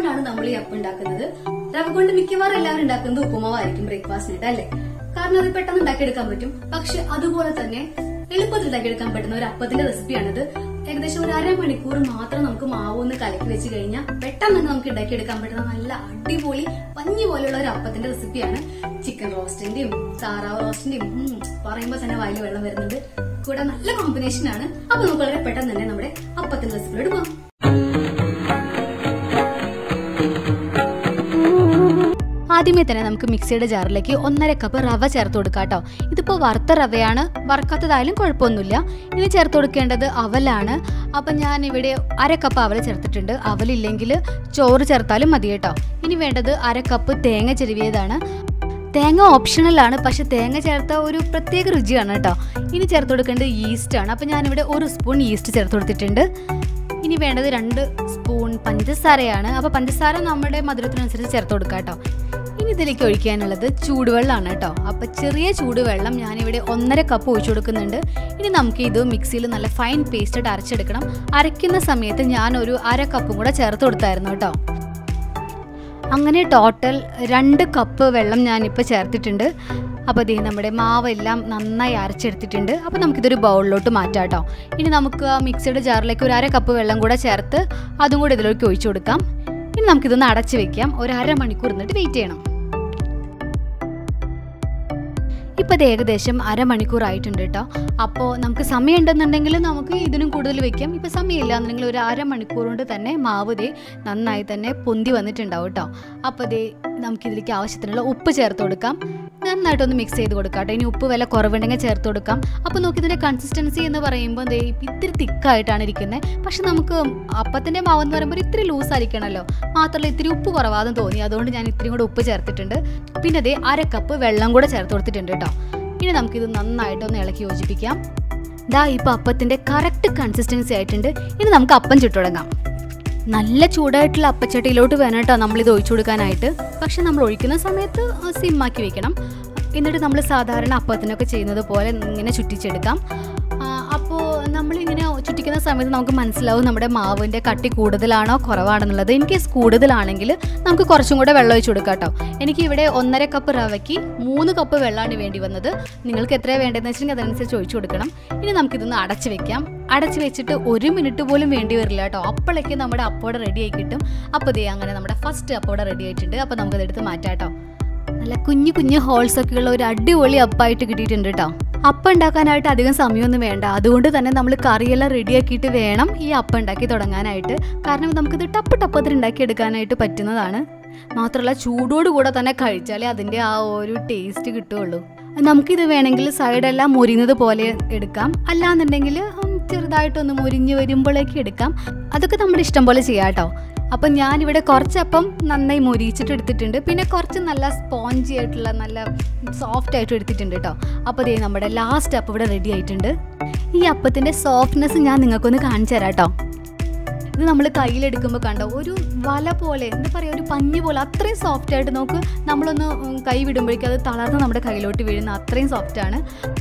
കൊണ്ടാണ് നമ്മൾ ഈ അപ്പം ഉണ്ടാക്കുന്നത് റവ കൊണ്ട് മിക്കവാറും എല്ലാവരും ഉണ്ടാക്കുന്നത് ഉപ്പുമാവായിരിക്കും ബ്രേക്ക്ഫാസ്റ്റിനായിട്ട് അല്ലേ കാരണം അത് പെട്ടെന്ന് ഉണ്ടാക്കിയെടുക്കാൻ പറ്റും പക്ഷെ അതുപോലെ തന്നെ എളുപ്പത്തിൽ ഉണ്ടാക്കിയെടുക്കാൻ പറ്റുന്ന ഒരു അപ്പത്തിന്റെ റെസിപ്പിയാണിത് ഏകദേശം ഒരു അരമണിക്കൂർ മാത്രം നമുക്ക് മാവ് ഒന്ന് കലക്കി വെച്ച് കഴിഞ്ഞാൽ പെട്ടെന്ന് തന്നെ നമുക്ക് ഉണ്ടാക്കിയെടുക്കാൻ പറ്റുന്ന നല്ല അടിപൊളി പഞ്ഞി പോലെയുള്ള ഒരു അപ്പത്തിന്റെ റെസിപ്പിയാണ് ചിക്കൻ റോസ്റ്റിന്റെയും താറാവ് റോസ്റ്റിന്റെയും ഉം, പറയുമ്പോ തന്നെ വായിൽ വെള്ളം വരുന്നുണ്ട് കൂടെ നല്ല കോമ്പിനേഷൻ ആണ് അപ്പൊ നമുക്ക് വളരെ പെട്ടെന്ന് തന്നെ നമ്മുടെ അപ്പത്തിന്റെ റെസിപ്പിയോട് പോകാം ആദ്യമേ തന്നെ നമുക്ക് മിക്സിയുടെ ജാറിലേക്ക് ഒന്നര കപ്പ് റവ ചേർത്ത് കൊടുക്കാം കേട്ടോ ഇതിപ്പോൾ വറുത്ത റവയാണ് വറുക്കാത്തതായാലും കുഴപ്പമൊന്നുമില്ല ഇനി ചേർത്ത് കൊടുക്കേണ്ടത് അവലാണ് അപ്പം ഞാൻ ഇവിടെ അര കപ്പ് അവൽ ചേർത്തിട്ടുണ്ട് അവലില്ലെങ്കിൽ ചോറ് ചേർത്താലും മതി കേട്ടോ ഇനി വേണ്ടത് അര കപ്പ് തേങ്ങ ചെരുവിയതാണ് തേങ്ങ ഓപ്ഷണലാണ് പക്ഷെ തേങ്ങ ചേർത്ത ഒരു പ്രത്യേക രുചിയാണ് കേട്ടോ ഇനി ചേർത്ത് കൊടുക്കേണ്ടത് ഈസ്റ്റ് ആണ് അപ്പം ഞാനിവിടെ ഒരു സ്പൂൺ ഈസ്റ്റ് ചേർത്ത് കൊടുത്തിട്ടുണ്ട് ഇനി വേണ്ടത് രണ്ട് സ്പൂൺ പഞ്ചസാരയാണ് അപ്പോൾ പഞ്ചസാര നമ്മുടെ മധുരത്തിനനുസരിച്ച് ചേർത്ത് കൊടുക്കാം കേട്ടോ ഇനി ഇതിലേക്ക് ഒഴിക്കാനുള്ളത് ചൂടുവെള്ളമാണ് കേട്ടോ അപ്പോൾ ചെറിയ ചൂടുവെള്ളം ഞാനിവിടെ ഒന്നര കപ്പ് ഒഴിച്ചു കൊടുക്കുന്നുണ്ട് ഇനി നമുക്ക് ഇത് മിക്സിയിൽ നല്ല ഫൈൻ പേസ്റ്റായിട്ട് അരച്ചെടുക്കണം അരയ്ക്കുന്ന സമയത്ത് ഞാനൊരു അര കപ്പും കൂടെ ചേർത്ത് കൊടുത്തായിരുന്നു കേട്ടോ അങ്ങനെ ടോട്ടൽ രണ്ട് കപ്പ് വെള്ളം ഞാനിപ്പോൾ ചേർത്തിട്ടുണ്ട് അപ്പോൾ ദേ നമ്മുടെ മാവെല്ലാം നന്നായി അരച്ചെടുത്തിട്ടുണ്ട് അപ്പോൾ നമുക്കിതൊരു ബൗളിലോട്ട് മാറ്റാം കേട്ടോ ഇനി നമുക്ക് ആ മിക്സിയുടെ ജാറിലേക്ക് ഒരു അര കപ്പ് വെള്ളം കൂടെ ചേർത്ത് അതും കൂടെ ഇതിലേക്ക് ഒഴിച്ചു കൊടുക്കാം ഇനി നമുക്കിതൊന്ന് അടച്ച് വെക്കാം ഒരു അരമണിക്കൂർ എന്നിട്ട് വെയിറ്റ് ചെയ്യണം ഇപ്പോൾ ഇത് ഏകദേശം അരമണിക്കൂർ ആയിട്ടുണ്ട് കേട്ടോ അപ്പോൾ നമുക്ക് സമയം ഉണ്ടെന്നുണ്ടെങ്കിൽ നമുക്ക് ഇതിനും കൂടുതൽ വെക്കാം ഇപ്പോൾ സമയമില്ല എന്നുണ്ടെങ്കിൽ ഒരു അരമണിക്കൂർ കൊണ്ട് തന്നെ മാവ് ദേ നന്നായി തന്നെ പൊന്തി വന്നിട്ടുണ്ടാവും കേട്ടോ അപ്പോൾ ദേ നമുക്കിതിലേക്ക് ആവശ്യത്തിനുള്ള ഉപ്പ് ചേർത്ത് കൊടുക്കാം നന്നായിട്ടൊന്ന് മിക്സ് ചെയ്ത് കൊടുക്കാം കേട്ടോ ഇനി ഉപ്പ് വില കുറവുണ്ടെങ്കിൽ ചേർത്ത് കൊടുക്കാം അപ്പോൾ നോക്കി ഇതിൻ്റെ കൺസിസ്റ്റൻസി എന്ന് പറയുമ്പോൾ ദേ ഇത്തിരി തിക്കായിട്ടാണ് ഇരിക്കുന്നത് പക്ഷെ നമുക്ക് അപ്പത്തിൻ്റെ മാവ് എന്ന് പറയുമ്പോൾ ഇത്തിരി ലൂസ് ആയിരിക്കണമല്ലോ മാത്രമല്ല ഇത്തിരി ഉപ്പ് കുറവാതെന്ന് തോന്നി അതുകൊണ്ട് ഞാൻ ഇത്തിരി കൂടെ ഉപ്പ് ചേർത്തിട്ടുണ്ട് പിന്നെ അതേ അര കപ്പ് വെള്ളം കൂടെ ചേർത്ത് കൊടുത്തിട്ടുണ്ട് കേട്ടോ ഇനി നമുക്കിത് നന്നായിട്ടൊന്ന് ഇളക്കി യോജിപ്പിക്കാം ദാ ഇപ്പോൾ അപ്പത്തിൻ്റെ കറക്റ്റ് കൺസിസ്റ്റൻസി ആയിട്ടുണ്ട് ഇനി നമുക്ക് അപ്പം ചുട്ടുടങ്ങാം നല്ല ചൂടായിട്ടുള്ള അപ്പച്ചട്ടിയിലോട്ട് വേണം കേട്ടോ നമ്മളിത് ഒഴിച്ചു കൊടുക്കാനായിട്ട് പക്ഷെ നമ്മൾ ഒഴിക്കുന്ന സമയത്ത് സിമ്മാക്കി വെക്കണം എന്നിട്ട് നമ്മൾ സാധാരണ അപ്പത്തിനൊക്കെ ചെയ്യുന്നത് പോലെ ഇങ്ങനെ ചുറ്റിച്ചെടുക്കാം അപ്പോൾ നമ്മളിങ്ങനെ ചുറ്റിക്കുന്ന സമയത്ത് നമുക്ക് മനസ്സിലാവും നമ്മുടെ മാവിൻ്റെ കട്ടി കൂടുതലാണോ കുറവാണെന്നുള്ളത് ഇൻ കേസ് കൂടുതലാണെങ്കിൽ നമുക്ക് കുറച്ചും കൂടെ വെള്ളം ഒഴിച്ച് കൊടുക്കാം കേട്ടോ എനിക്ക് ഇവിടെ ഒന്നര കപ്പ് റവയ്ക്ക് മൂന്ന് കപ്പ് വെള്ളമാണ് വേണ്ടി വന്നത് നിങ്ങൾക്ക് എത്രയാണ് വേണ്ടതെന്ന് വെച്ചിട്ടുണ്ടെങ്കിൽ അതനുസരിച്ച് ഒഴിച്ചു കൊടുക്കണം ഇനി നമുക്കിതൊന്ന് അടച്ച് വെക്കാം അടച്ച് വെച്ചിട്ട് ഒരു മിനിറ്റ് പോലും വേണ്ടി വരില്ല കേട്ടോ അപ്പോഴേക്ക് നമ്മുടെ അപ്പോടെ റെഡി ആയി കിട്ടും അപ്പോൾ ദേ അങ്ങനെ നമ്മുടെ ഫസ്റ്റ് അപ്പോടെ റെഡി ആയിട്ടുണ്ട് അപ്പോൾ നമുക്കത് എടുത്ത് മാറ്റാം കേട്ടോ നല്ല കുഞ്ഞു കുഞ്ഞു ഹോൾസ് ഒക്കെ ഉള്ള ഒരു അടിപൊളി അപ്പായിട്ട് കിട്ടിയിട്ടുണ്ട് കേട്ടോ അപ്പം ഉണ്ടാക്കാനായിട്ട് അധികം സമയമൊന്നും വേണ്ട അതുകൊണ്ട് തന്നെ നമ്മൾ കറിയെല്ലാം റെഡിയാക്കിയിട്ട് വേണം ഈ അപ്പം ഉണ്ടാക്കി തുടങ്ങാനായിട്ട് കാരണം നമുക്കിത് ടപ്പ് ടപ്പത്തിൽ ഉണ്ടാക്കിയെടുക്കാനായിട്ട് പറ്റുന്നതാണ് മാത്രമല്ല ചൂടോടുകൂടെ തന്നെ കഴിച്ചാലേ അതിൻ്റെ ആ ഒരു ടേസ്റ്റ് കിട്ടുകയുള്ളൂ നമുക്കിത് വേണമെങ്കിൽ സൈഡെല്ലാം മുരിയുന്നത് പോലെ എടുക്കാം അല്ലാന്നുണ്ടെങ്കിൽ ഉം, ചെറുതായിട്ടൊന്ന് മുരിഞ്ഞ് വരുമ്പോഴേക്ക് എടുക്കാം അതൊക്കെ നമ്മുടെ ഇഷ്ടം പോലെ ചെയ്യാം കേട്ടോ അപ്പം ഞാനിവിടെ കുറച്ചപ്പം നന്നായി മൊരിയിച്ചിട്ട് എടുത്തിട്ടുണ്ട് പിന്നെ കുറച്ച് നല്ല സ്പോഞ്ചി ആയിട്ടുള്ള നല്ല സോഫ്റ്റ് ആയിട്ട് എടുത്തിട്ടുണ്ട് കേട്ടോ അപ്പോൾ ദേ നമ്മുടെ ലാസ്റ്റ് അപ്പം ഇവിടെ റെഡി ആയിട്ടുണ്ട് ഈ അപ്പത്തിൻ്റെ സോഫ്റ്റ്നെസ് ഞാൻ നിങ്ങൾക്കൊന്ന് കാണിച്ചു തരാം കേട്ടോ ഇത് നമ്മൾ കയ്യിലെടുക്കുമ്പോൾ കണ്ടോ ഒരു വല പോലെ എന്താ പറയുക ഒരു പഞ്ഞി പോലെ അത്രയും സോഫ്റ്റ് ആയിട്ട് നോക്ക് നമ്മളൊന്ന് ഉം, കൈ വിടുമ്പോഴേക്കും അത് തളർന്ന് നമ്മുടെ കയ്യിലോട്ട് വീഴുന്ന അത്രയും സോഫ്റ്റാണ്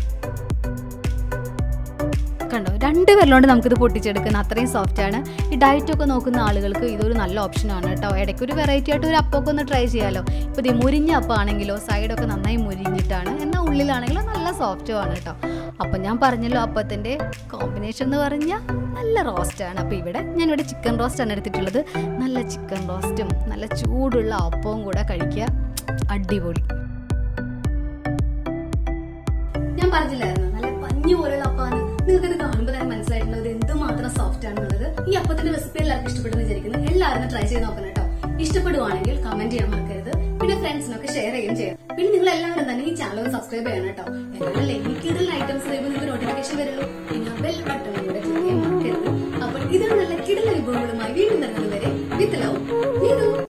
കണ്ടോ രണ്ട് വെള്ളം നമുക്കിത് പൊട്ടിച്ചെടുക്കുന്ന അത്രയും സോഫ്റ്റ് ആണ് ഈ ഡയറ്റ് ഒക്കെ നോക്കുന്ന ആളുകൾക്ക് ഇതൊരു നല്ല ഓപ്ഷനാണ് കേട്ടോ ഇടയ്ക്ക് ഒരു വെറൈറ്റി ആയിട്ട് ഒരു അപ്പമൊക്കെ ഒന്ന് ട്രൈ ചെയ്യാമല്ലോ ഇപ്പോൾ ഈ മുരിഞ്ഞ അപ്പമാണെങ്കിലോ സൈഡൊക്കെ നന്നായി മുരിഞ്ഞിട്ടാണ് എന്നാൽ ഉള്ളിലാണെങ്കിലോ നല്ല സോഫ്റ്റും ആണ് കേട്ടോ അപ്പം ഞാൻ പറഞ്ഞല്ലോ അപ്പത്തിൻ്റെ കോമ്പിനേഷൻ എന്ന് പറഞ്ഞാൽ നല്ല റോസ്റ്റാണ് അപ്പോൾ ഇവിടെ ഞാനിവിടെ ചിക്കൻ റോസ്റ്റാണ് എടുത്തിട്ടുള്ളത് നല്ല ചിക്കൻ റോസ്റ്റും നല്ല ചൂടുള്ള അപ്പവും കൂടെ കഴിക്കുക അടിപൊളി ഞാൻ പറഞ്ഞില്ലായിരുന്നു നല്ല പഞ്ഞു പോലുള്ള അപ്പാണ് നിങ്ങൾക്ക് ഇത് കാണുമ്പോൾ തന്നെ മനസ്സിലായിട്ടുള്ളത് എന്തുമാത്രം സോഫ്റ്റ് ആണെന്നുള്ളത് ഈ അപ്പത്തിന്റെ റെസിപ്പി എല്ലാവർക്കും ഇഷ്ടപ്പെടുന്നു വിചാരിക്കുന്നു എല്ലാവരും ട്രൈ ചെയ്ത് നോക്കണം കേട്ടോ ഇഷ്ടപ്പെടുവാണെങ്കിൽ കമന്റ് ചെയ്യാൻ മറക്കരുത് പിന്നെ ഫ്രണ്ട്സിനൊക്കെ ഷെയർ ചെയ്യുകയും ചെയ്യാം പിന്നെ നിങ്ങൾ എല്ലാവരും തന്നെ ഈ ചാനൽ സബ്സ്ക്രൈബ് ചെയ്യണം കേട്ടോ എന്നാലല്ലേ എനിക്കിതിൽ ഐറ്റംസ് വരുമ്പോൾ നിങ്ങൾക്ക് നോട്ടിഫിക്കേഷൻ വരുള്ളൂ പിന്നെ ബെൽ ബട്ടൺ കൂടെ ക്ലിക്ക് ചെയ്യാൻ മറക്കരുത് അപ്പോൾ ഇതാണ് നല്ല കിടല വിഭവങ്ങളുമായി വീണ്ടും വരുന്നത് വരെ വിത്ത് ലവ്